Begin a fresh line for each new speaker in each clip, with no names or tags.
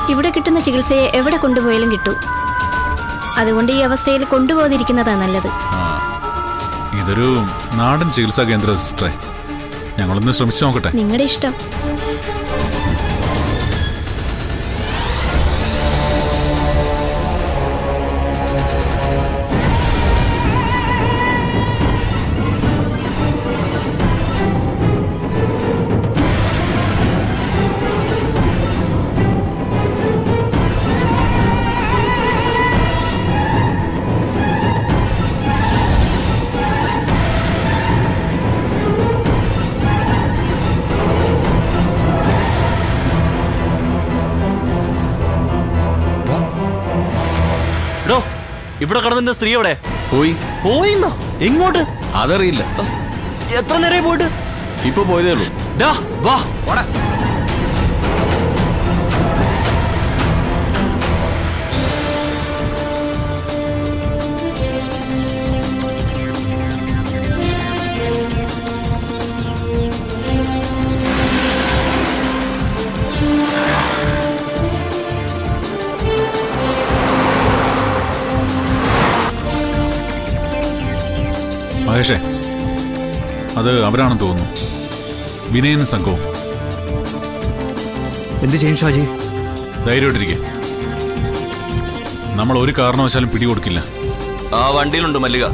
ഇവിടെ കിട്ടുന്ന ചികിത്സയെ എവിടെ കൊണ്ടുപോയാലും കിട്ടൂ അതുകൊണ്ട് ഈ അവസ്ഥയിൽ കൊണ്ടുപോകാതിരിക്കുന്നതാ നല്ലത്
ആ ഇതൊരു നാടൻ ചികിത്സാ കേന്ദ്ര സിസ്റ്ററെ ഞങ്ങളൊന്ന് ശ്രമിച്ചു നോക്കട്ടെ
നിങ്ങളുടെ ഇഷ്ടം
എടോ ഇവിടെ കടന്നിന്റെ സ്ത്രീ എവിടെ
പോയി
പോയിന്നോ എങ്ങോട്ട്
അതറിയില്ല
എത്ര നേരം പോയിട്ട്
ഇപ്പൊ പോയതേ ഉള്ളൂ
ഡാ വാ
മഹേഷേ അത് അവരാണെന്ന് തോന്നുന്നു വിനയനും സംഘവും
എന്ത് ചെയ്യും ഷാജി
ധൈര്യമായിട്ടിരിക്കെ നമ്മൾ ഒരു കാരണവശാലും പിടികൊടുക്കില്ല
ആ വണ്ടിയിലുണ്ട് മല്ലിക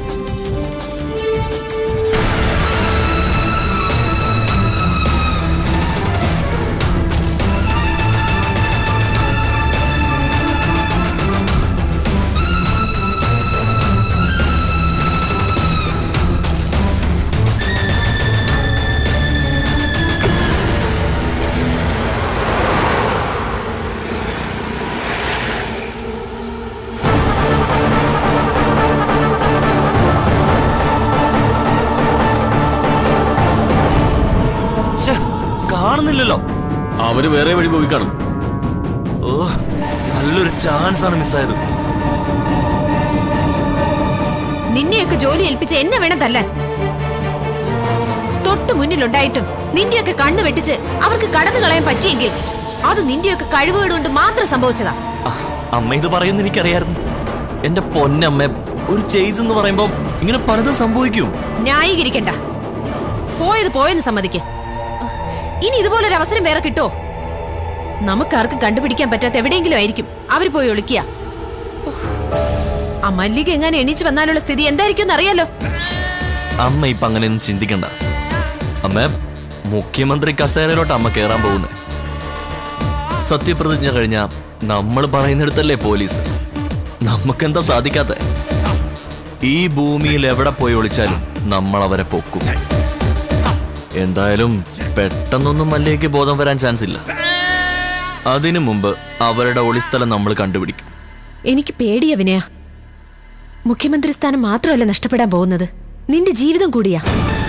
ശ്ശെ, കാണുന്നില്ലല്ലോ
അവര് വേറെ വഴി പോയി കാണും
ഓ നല്ലൊരു ചാൻസ് ആണ് മിസ്സായത്
നിന്നെയൊക്കെ ജോലി ഏൽപ്പിച്ച് എന്നെ വേണം തല്ലാൻ തൊട്ടു മുന്നിലുണ്ടായിട്ടും നിന്റെയൊക്കെ കണ്ണു വെട്ടിച്ച് അവർക്ക് കടന്നു കളയാൻ പറ്റിയെങ്കിൽ അത് നിന്റെയൊക്കെ കഴിവുകൾ കൊണ്ട് മാത്രം സംഭവിച്ചതാ
ആ, അമ്മ ഇത് പറയുന്ന എനിക്കറിയായിരുന്നു എന്റെ പൊന്നമ്മ ഒരു ചേസ് എന്ന് പറയുമ്പോ ഇങ്ങനെ പലതും സംഭവിക്കും
ന്യായീകരിക്കണ്ട പോയത് പോയെന്ന് സമ്മതിക്ക് ഇനി ഇതുപോലൊരു അവസരം വേറെ കിട്ടോ നമുക്കാർക്കും കണ്ടുപിടിക്കാൻ പറ്റാത്ത എവിടെയെങ്കിലും ആയിരിക്കും അവർ പോയി ഒളിക്കുക ആ മല്ലിക എങ്ങനെ എണീച്ച് വന്നാലുള്ള സ്ഥിതി എന്തായിരിക്കും എന്നറിയാലോ
അമ്മ ഇപ്പൊ അങ്ങനെയൊന്നും ചിന്തിക്കണ്ട അമ്മ മുഖ്യമന്ത്രി കസേരയിലോട്ട് അമ്മ കയറാൻ പോകുന്നത് സത്യപ്രതിജ്ഞ കഴിഞ്ഞ നമ്മൾ പറയുന്നിടത്തല്ലേ പോലീസ് നമുക്കെന്താ സാധിക്കാത്ത ഈ ഭൂമിയിൽ എവിടെ പോയി ഒളിച്ചാലും നമ്മൾ അവരെ പൊക്കും എന്തായാലും പെട്ടെന്നൊന്നും മല്ലികയ്ക്ക് ബോധം വരാൻ ചാൻസ് ഇല്ല അതിനു മുമ്പ് അവരുടെ ഒളിസ്ഥലം നമ്മൾ കണ്ടുപിടിക്കും
എനിക്ക് പേടിയ വിനയ മുഖ്യമന്ത്രി സ്ഥാനം മാത്രമല്ല നഷ്ടപ്പെടാൻ പോകുന്നത് നിന്റെ ജീവിതം കൂടിയാ